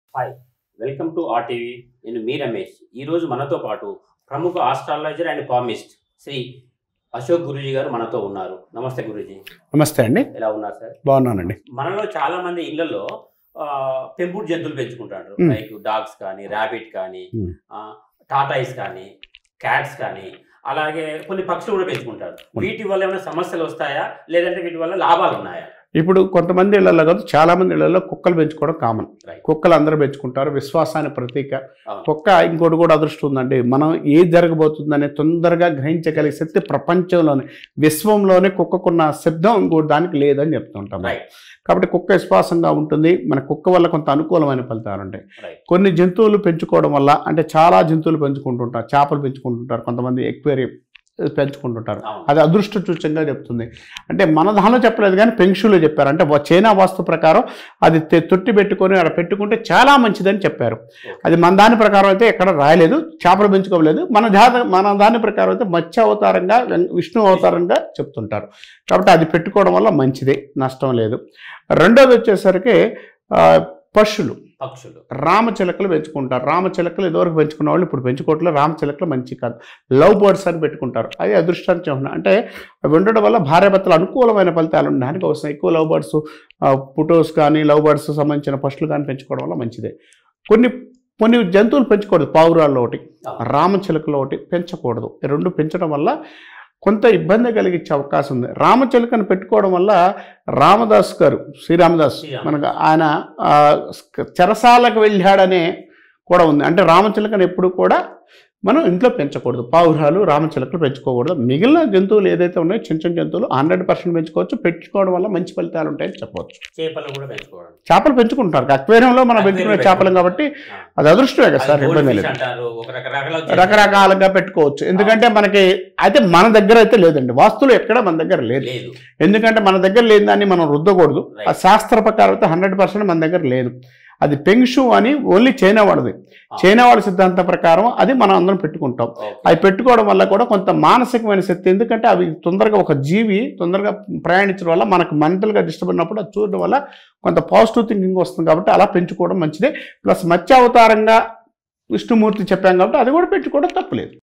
Hi welcome to RTV నేను మీ రమేష్ ఈరోజు మనతో పాటు ప్రముఖ astrologer and palmist Shri Ashok Guruji garu మనతో ఉన్నారు నమస్తే గురూజీ నమస్తే అండి ఎలా ఉన్నారు సార్ బాగున్నానండి మనలో చాలా మంది ఇళ్లలో ఆ, పెంపుడు జంతువులు పెంచుకుంటారు Hmm. లైక్ డాగ్స్ కానీ ర్యాబిట్ కానీ Hmm. టాటాయిస్ కానీ క్యాట్స్ కానీ అలాగే కొన్ని పక్షులు కూడా పెంచుకుంటారు వీటి వల్ల ఏమైనా సమస్యలు వస్తాయా లేదంటే వీటి వల్ల లాభాలు ఉన్నాయా ఇప్పుడు కొంతమంది ఇళ్లలో కాదు చాలా మంది ఇళ్లలో కుక్కలు పెంచుకోవడం కామన్ Right. కుక్కలు అందరూ పెంచుకుంటారు విశ్వాసానికి ప్రతీక అవును. కుక్క ఇంకోటి కూడా అదృష్టం ఉందండి మనం ఏది జరగబోతుందని తొందరగా గ్రహించగలిగే శక్తి ప్రపంచంలోనే విశ్వంలోనే కుక్కకున్న శబ్దం ఇంకోటి దానికి లేదని చెప్తుంటాం రైట్ కాబట్టి కుక్క విశ్వాసంగా ఉంటుంది మన కుక్క వల్ల కొంత అనుకూలమైన ఫలితాలు ఉంటాయి రైట్ కొన్ని జంతువులు పెంచుకోవడం వల్ల అంటే చాలా జంతువులు పెంచుకుంటుంటారు చేపలు పెంచుకుంటుంటారు కొంతమంది ఎక్వేరియం పెంచుకుంటుంటారు అవును అది అదృష్ట సూచంగా చెప్తుంది అంటే మన దానిలో చెప్పలేదు కానీ పెంక్షులో చెప్పారు అంటే వ- చైనా వాస్తు ప్రకారం అది తె- తొట్టి పెట్టుకొని అక్కడ పెట్టుకుంటే చాలా మంచిదని చెప్పారు అది మన దాని ప్రకారం అయితే ఎక్కడ రాయలేదు చేపలు పెంచుకోలేదు మన జాత మన దాని ప్రకారం అయితే మత్స్య అవతారంగా వెం- విష్ణు అవతారంగా చెప్తుంటారు కాబట్టి అది పెట్టుకోవడం వల్ల మంచిదే నష్టం లేదు రెండోది వచ్చేసరికి ఆ, పశువులు పక్షులు రామచిలకలు పెంచుకుంటారు రామచిలకలు ఇదివరకు పెంచుకున్న వాళ్ళు ఇప్పుడు పెంచుకోవట్లేదు రామచిలకలు మంచి కాదు లవ్ బర్డ్స్ అని పెట్టుకుంటారు అది అదృష్టాన్ని చిహ్నం అంటే అవి ఉండడం వల్ల భార్యాభర్తలు అనుకూలమైన ఫలితాలు ఉండడానికి వస్తాయి ఎక్కువ లవ్ బర్డ్స్ పుటోస్ కానీ లవ్ బర్డ్స్ సంబంధించిన పశువులు కానీ పెంచుకోవడం వల్ల మంచిదే కొన్ని కొన్ని జంతువులు పెంచకూడదు పావురాల్లో ఒకటి అవును. రామచిలకలు ఒకటి పెంచకూడదు ఈ రెండు పెంచడం వల్ల కొంత ఇబ్బంది కలిగించే అవకాశం ఉంది రామచిలకను పెట్టుకోవడం వల్ల రామదాస్ గారు శ్రీరామదాస్ శ్రీరామదాస్. మనకు ఆయన ఆ, చెరసాలకు వెళ్ళాడనే కూడా ఉంది అంటే రామచిలకను ఎప్పుడు కూడా మనం ఇంట్లో పెంచకూడదు పావురాలు రామచిలకలు పెంచుకోకూడదు మిగిలిన జంతువులు ఏదైతే ఉన్నాయో చిన్న చిన్న జంతువులు హండ్రెడ్ పర్సెంట్ పెంచుకోవచ్చు పెంచుకోవడం వల్ల మంచి ఫలితాలు ఉంటాయని చెప్పవచ్చు చేపలు కూడా పెంచుకోవడం చేపలు పెంచుకుంటారు అక్వేరియంలో మనం పెంచుకునే చేపలు కాబట్టి ఆ. అది అదృష్టమే కదా సార్ అది ఇబ్బంది goldfish లేదు అంటారు ఒక రకరకాల వచ్చేసి- రకరకాలుగా పెట్టుకోవచ్చు ఎందుకంటే మనకి అయితే మన దగ్గర అయితే లేదండి వాస్తులు ఎక్కడ మన దగ్గర లేదు లేదు ఎందుకంటే మన దగ్గర లేని దాన్ని మనం రుద్దకూడదు Right. ఆ శాస్త్ర ప్రకారం అయితే హండ్రెడ్ పర్సెంట్ మన దగ్గర లేదు అది పెంగ్షు అని ఓన్లీ చైనా వాడిది ఆ. చైనా వాడి సిద్ధాంతం ప్రకారం అది మనం అందరం పెట్టుకుంటాం ఓకే. అవి పెట్టుకోవడం వల్ల కూడా కొంత మానసికమైన శక్తి ఎందుకంటే అవి తొందరగా ఒక జీవి తొందరగా ప్రయాణించడం వల్ల మనకు మెంటల్గా డిస్టర్బ్ అయినప్పుడు అది చూడడం వల్ల కొంత పాజిటివ్ థింకింగ్ వస్తుంది కాబట్టి అలా పెంచుకోవడం మంచిదే ప్లస్ మత్స్య అవతారంగా విష్ణుమూర్తి చెప్పాం కాబట్టి అది కూడా పెట్టుకోవడం తప్పలేదు